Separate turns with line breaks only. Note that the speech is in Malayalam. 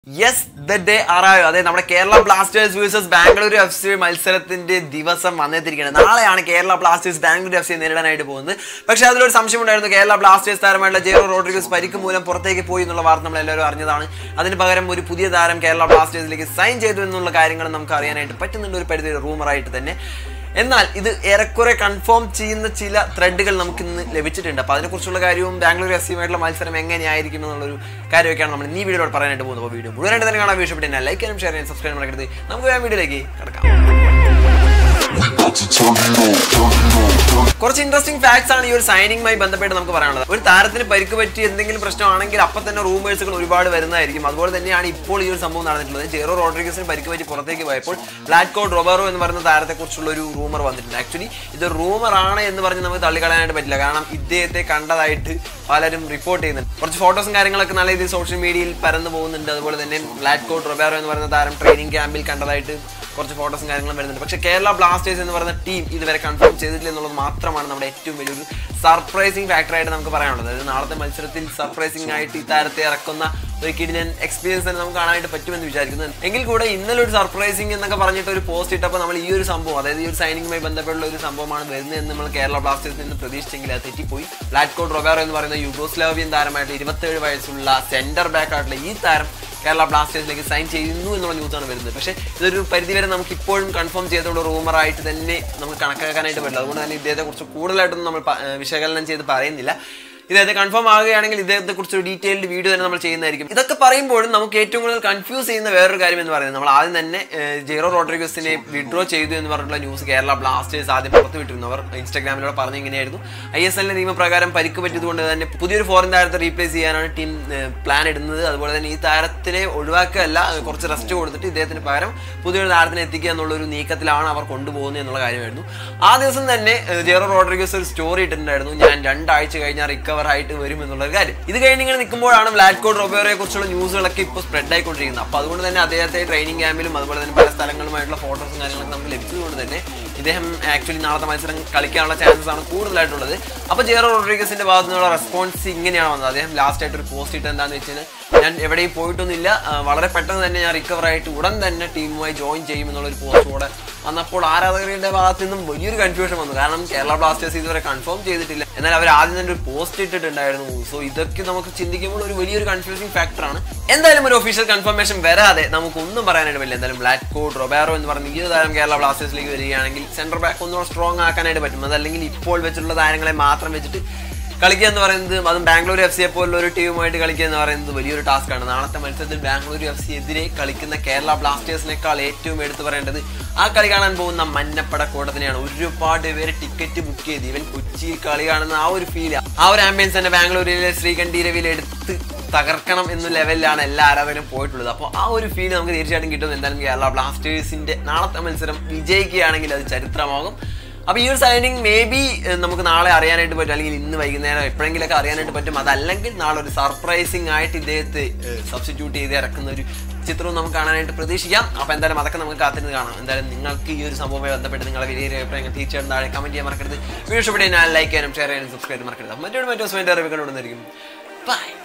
യെസ് ദ ഡേ ആറായോ അതെ നമ്മുടെ Kerala Blasters versus Bengaluru F C മത്സരത്തിന്റെ ദിവസം വന്നെത്തിയിരിക്കുന്നത് നാളെയാണ് Kerala Blasters Bangalore F C നേരിടാനായിട്ട് പോകുന്നത് പക്ഷേ അതിലൊരു സംശയം ഉണ്ടായിരുന്നു കേരള ബ്ലാസ്റ്റേഴ്സ് താരമായിട്ടുള്ള ജെറോ റോഡ്രിഗസ് പരിക്ക് മൂലം പുറത്തേക്ക് പോയി എന്നുള്ള വാർത്ത നമ്മൾ എല്ലാവരും അറിഞ്ഞതാണ് അതിന് പകരം ഒരു പുതിയ താരം കേരള ബ്ലാസ്റ്റേഴ്സിലേക്ക് സൈൻ ചെയ്തു എന്നുള്ള കാര്യങ്ങൾ നമുക്ക് അറിയാനായിട്ട് പറ്റുന്നുണ്ട് ഒരു പരിധി റൂമറായിട്ട് തന്നെ എന്നാൽ ഇത് ഏറെക്കുറെ കൺഫേം ചെയ്യുന്ന ചില ത്രെഡുകൾ നമുക്ക് ഇന്ന് ലഭിച്ചിട്ടുണ്ട് അപ്പോൾ അതിനെക്കുറിച്ചുള്ള കാര്യവും ബാംഗ്ലൂർ എഫ് സിയുമായിട്ടുള്ള മത്സരം എങ്ങനെയായിരിക്കും എന്നുള്ളൊരു കാര്യമൊക്കെയാണ് നമ്മൾ ഈ വീഡിയോയിൽ പറയാനായിട്ട് പോകുന്നത് അപ്പോൾ വീഡിയോ മുഴുവനായിട്ട് തന്നെ കാണാൻ വീഡിയോ പിന്നെ ലൈക്ക് ചെയ്യാനും ഷെയർ ചെയ്യാനും സബ്സ്ക്രൈബ് മറക്കരുത് നമുക്ക് ആ വീഡിയോയിലേക്ക് കിടക്കാം കുറച്ച് ഇൻട്രസ്റ്റിംഗ് ഫാക്ട്സ് ആണ് ഈ ഒരു സൈനിങ്ങുമായി ബന്ധപ്പെട്ട് നമുക്ക് പറയാനുള്ളത് ഒരു താരത്തിന് പരിക്ക് പറ്റി എന്തെങ്കിലും പ്രശ്നമാണെങ്കിൽ അപ്പം തന്നെ റൂമേഴ്സുകൾ ഒരുപാട് വരുന്നതായിരിക്കും അതുപോലെ തന്നെയാണ് ഇപ്പോൾ ഈ ഒരു സംഭവം നടന്നിട്ടുള്ളത് ജെറോ റോഡ്രിഗസിന് പരിക്ക് പറ്റി പുറത്തേക്ക് പോയപ്പോൾ ബ്ലാക്ക് കോഡ് റൊബാറോ എന്ന് പറയുന്ന താരത്തെക്കുറിച്ചുള്ള ഒരു റൂമർ വന്നിട്ടുണ്ട് ആക്ച്വലി ഇത് റൂമർ ആണ് എന്ന് പറഞ്ഞ് നമുക്ക് തള്ളിക്കളയാനായിട്ട് പറ്റില്ല കാരണം ഇദ്ദേഹത്തെ കണ്ടതായിട്ട് പലരും റിപ്പോർട്ട് ചെയ്യുന്നുണ്ട് കുറച്ച് ഫോട്ടോസും കാര്യങ്ങളൊക്കെ നല്ല രീതിയിൽ സോഷ്യൽ മീഡിയയിൽ പരന്നു പോകുന്നുണ്ട് അതുപോലെ തന്നെ ബ്ലാക്ക് കോഡ് റൊബാറോ എന്ന് പറയുന്ന താരം ട്രെയിനിങ് ക്യാമ്പിൽ കണ്ടതായിട്ട് കുറച്ച് ഫോട്ടോസും കാര്യങ്ങളും വരുന്നുണ്ട് പക്ഷേ കേരള ബ്ലാസ്റ്റേഴ്സ് എന്ന് പറയുന്ന ടീം ഇതുവരെ കൺഫേം ചെയ്തിട്ടില്ല എന്നുള്ളത് മാത്രമാണ് നമ്മുടെ ഏറ്റവും വലിയൊരു സർപ്രൈസിങ് ഫാക്ടറായിട്ട് നമുക്ക് പറയാനുള്ളത് അതായത് നാളത്തെ മത്സരത്തിൽ സർപ്രൈസിംഗ് ആയിട്ട് ഈ താരത്തെ ഇറക്കുന്ന ഒരു കിടിലൻ എക്സ്പീരിയൻസ് തന്നെ നമുക്ക് കാണാനായിട്ട് പറ്റുമെന്ന് വിചാരിക്കുന്നു എങ്കിൽ കൂടെ ഇന്നലെ ഒരു സർപ്രൈസിംഗ് എന്നൊക്കെ പറഞ്ഞിട്ട് ഒരു പോസ്റ്റ് ഇട്ടപ്പോൾ നമ്മൾ ഈ ഒരു സംഭവം അതായത് ഈ ഒരു സൈനിങ്ങുമായി ബന്ധപ്പെട്ടുള്ള ഒരു സംഭവമാണ് വരുന്നത് എന്ന് നമ്മൾ കേരള ബ്ലാസ്റ്റേഴ്സിൽ നിന്ന് പ്രതീക്ഷിച്ചെങ്കിൽ അത് തെറ്റിപ്പോയി ബ്ലാക്ക് കോഡ് റൊബാറോ എന്ന് പറയുന്ന യുഗോസ്ലാവിയൻ താരമായിട്ട് ഇരുപത്തേഴ് വയസ്സുള്ള സെന്റർ ബാക്ക് ആയിട്ടുള്ള ഈ താരം കേരള ബ്ലാസ്റ്റേഴ്സിലേക്ക് സൈൻ ചെയ്യുന്നു എന്നുള്ള ന്യൂസാണ് വരുന്നത് പക്ഷേ ഇതൊരു പരിധിവരെ നമുക്ക് ഇപ്പോഴും കൺഫേം ചെയ്തുള്ള റൂമറായിട്ട് തന്നെ നമുക്ക് കണക്കാക്കാനായിട്ട് പറ്റില്ല അതുകൊണ്ട് തന്നെ ഇദ്ദേഹത്തെ കുറിച്ച് കൂടുതലായിട്ടൊന്നും നമ്മൾ പ- ഏഹ് വിശകലനം ചെയ്ത് പറയുന്നില്ല ഇദ്ദേഹത്തെ കൺഫേം ആകുകയാണെങ്കിൽ ഇദ്ദേഹത്തെ കുറിച്ച് ഒരു ഡീറ്റെയിൽഡ് വീഡിയോ തന്നെ നമ്മൾ ചെയ്യുന്നതായിരിക്കും ഇതൊക്കെ പറയുമ്പോഴും നമുക്ക് ഏറ്റവും കൂടുതൽ കൺഫ്യൂസ് ചെയ്യുന്ന വേറൊരു കാര്യം എന്ന് പറയുന്നത് നമ്മൾ ആദ്യം തന്നെ ഏഹ്, ജെറോ റോഡ്രിഗസിനെ വിഡ്രോ ചെയ്തു എന്ന് പറഞ്ഞിട്ടുള്ള ന്യൂസ് കേരള ബ്ലാസ്റ്റേഴ്സ് ആദ്യം പുറത്തു വിട്ടിരുന്നു അവർ ഇൻസ്റ്റാഗ്രാമിലൂടെ പറഞ്ഞ ഇങ്ങനെയായിരുന്നു ഐ എസ് എല്ലിന്റെ നിയമപ്രകാരം പരിക്ക് പറ്റിയതുകൊണ്ട് തന്നെ പുതിയൊരു ഫോറിൻ താരത്തെ റീപ്ലേസ് ചെയ്യാനാണ് ടീം പ്ലാൻ ഇടുന്നത് അതുപോലെ തന്നെ ഈ താരത്തിനെ ഒഴിവാക്കുകയല്ല ഏഹ്, കുറച്ച് റെസ്റ്റ് കൊടുത്തിട്ട് ഇദ്ദേഹത്തിന് പകരം പുതിയൊരു താരത്തിനെ എത്തിക്കുക എന്നുള്ള ഒരു നീക്കത്തിലാണ് അവർ കൊണ്ടുപോകുന്നത് എന്നുള്ള കാര്യമായിരുന്നു ആ ദിവസം തന്നെ ഏഹ്, ജെറോ റോഡ്രിഗസ് ഒരു സ്റ്റോറി ഇട്ടിട്ടുണ്ടായിരുന്നു ഞാൻ രണ്ടാഴ്ച കഴിഞ്ഞാൽ റിക്കവർ ആയിട്ട് വരും എന്നുള്ള ഒരു കാര്യം ഇത് കഴിഞ്ഞ് ഇങ്ങനെ നിൽക്കുമ്പോഴാണ് ബ്ലാക്ക് കോഡ് റൊബേറയെ കുറിച്ചുള്ള ന്യൂസുകളൊക്കെ ഇപ്പോൾ സ്പ്രെഡ് ആയിക്കൊണ്ടിരിക്കുന്നത് അപ്പോൾ അതുകൊണ്ട് തന്നെ അദ്ദേഹത്തെ ട്രെയിനിങ് ക്യാമ്പിലും അതുപോലെ തന്നെ പല സ്ഥലങ്ങളുമായിട്ടുള്ള ഫോട്ടോസും കാര്യങ്ങളൊക്കെ നമുക്ക് ലഭിച്ചതുകൊണ്ട് തന്നെ ഇദ്ദേഹം ആക്ച്വലി നാളത്തെ മത്സരം കളിക്കാനുള്ള ചാൻസസ് ആണ് കൂടുതലായിട്ടുള്ളത് അപ്പോൾ ജെറോ റോഡ്രിഗസിന്റെ ഭാഗത്തു നിന്നുള്ള റെസ്പോൺസ് ഇങ്ങനെയാണ് വന്നത് അദ്ദേഹം ലാസ്റ്റ് ആയിട്ട് ഒരു പോസ്റ്റ് ഇട്ട് എന്താണെന്ന് വെച്ചാൽ ഞാൻ എവിടെയും പോയിട്ടൊന്നുമില്ല ആ, വളരെ പെട്ടെന്ന് തന്നെ ഞാൻ റിക്കവർ ആയിട്ട് ഉടൻ തന്നെ ടീമുമായി ജോയിൻ ചെയ്യുമെന്നുള്ള ഒരു പോസ്റ്റോടെ വന്നപ്പോൾ ആരാധകരുടെ ഭാഗത്തു നിന്നും വലിയൊരു കൺഫ്യൂഷൻ വന്നു കാരണം കേരള ബ്ലാസ്റ്റേഴ്സ് ഇതുവരെ കൺഫേം ചെയ്തിട്ടില്ല എന്നാൽ അവർ ആദ്യം തന്നെ ഒരു പോസ്റ്റ് ഇട്ടിട്ടുണ്ടായിരുന്നു സോ ഇതൊക്കെ നമുക്ക് ചിന്തിക്കുമ്പോൾ ഒരു വലിയൊരു കൺഫ്യൂസിങ് ഫാക്ടറാണ് എന്തായാലും ഒരു ഒഫീഷ്യൽ കൺഫർമേഷൻ വരാതെ നമുക്കൊന്നും പറയാനായിട്ട് പറ്റില്ല എന്തായാലും ബ്ലാക്ക് കോഡ് റൊബാറോ എന്ന് പറഞ്ഞ ഈ ഒരു താരം കേരള ബ്ലാസ്റ്റേഴ്സിലേക്ക് വരികയാണെങ്കിൽ സെന്റർ ബാക്ക് ഒന്നുകൂടെ സ്ട്രോങ് ആക്കാനായിട്ട് പറ്റും അതല്ലെങ്കിൽ ഇപ്പോൾ വെച്ചിട്ടുള്ള താരങ്ങളെ മാത്രം വെച്ചിട്ട് കളിക്കുക എന്ന് പറയുന്നത് അതും ബാംഗ്ലൂർ എഫ് സിയെ പോലുള്ള ഒരു ടീമുമായിട്ട് കളിക്കുക എന്ന് പറയുന്നത് വലിയൊരു ടാസ്ക്കാണ് നാളത്തെ മത്സരത്തിൽ ബാംഗ്ലൂർ എഫ് സി എതിരെ കളിക്കുന്ന കേരള ബ്ലാസ്റ്റേഴ്സിനേക്കാൾ ഏറ്റവും എടുത്തു പറയേണ്ടത് ആ കളി കാണാൻ പോകുന്ന മഞ്ഞപ്പട കൂട്ടത്തിനെയാണ് ഒരുപാട് പേര് ടിക്കറ്റ് ബുക്ക് ചെയ്ത് ഇവൻ കൊച്ചിയിൽ കളി കാണുന്ന ആ ഒരു ഫീൽ ആ ഒരു ആംബിയൻസ് തന്നെ ബാംഗ്ലൂരിലെ ശ്രീകണ്ഠീരവിൽ എടുത്ത് തകർക്കണം എന്ന ലെവലിലാണ് എല്ലാ ആരാധകരും പോയിട്ടുള്ളത് അപ്പോൾ ആ ഒരു ഫീൽ നമുക്ക് തീർച്ചയായിട്ടും കിട്ടും എന്തായാലും കേരള ബ്ലാസ്റ്റേഴ്സിന്റെ നാളത്തെ മത്സരം വിജയിക്കുകയാണെങ്കിൽ അത് ചരിത്രമാകും അപ്പൊ ഈ ഒരു സൈനിങ് മേ ബി നമുക്ക് നാളെ അറിയാനായിട്ട് പറ്റും അല്ലെങ്കിൽ ഇന്ന് വൈകുന്നേരം എപ്പോഴെങ്കിലൊക്കെ അറിയാനായിട്ട് പറ്റും അതല്ലെങ്കിൽ നാളെ ഒരു സർപ്രൈസിങ് ആയിട്ട് ഇദ്ദേഹത്തെ സബ്സ്റ്റിറ്റ്യൂട്ട് ചെയ്ത് ഇറക്കുന്ന ഒരു ചിത്രവും നമുക്ക് കാണാനായിട്ട് പ്രതീക്ഷിക്കാം അപ്പൊ എന്തായാലും അതൊക്കെ നമുക്ക് കാത്തിരുന്ന് കാണാം എന്തായാലും നിങ്ങൾക്ക് ഈ ഒരു സംഭവവുമായി ബന്ധപ്പെട്ട് നിങ്ങളുടെ വലിയ അഭിപ്രായങ്ങൾ തീർച്ചയായിട്ടും താഴെ കമന്റ് ചെയ്യാൻ മറക്കരുത് വീഡിയോ ഇഷ്ടപ്പെട്ടു ഞാൻ ലൈക്ക് ചെയ്യാനും ഷെയർ ചെയ്യാനും സബ്സ്ക്രൈബ് ചെയ്യാനും മറക്കരുത് മറ്റൊരു മറ്റു ദിവസം എൻ്റെ അറിവ് കണ്ടുകൊണ്ടിരിക്കും ബൈ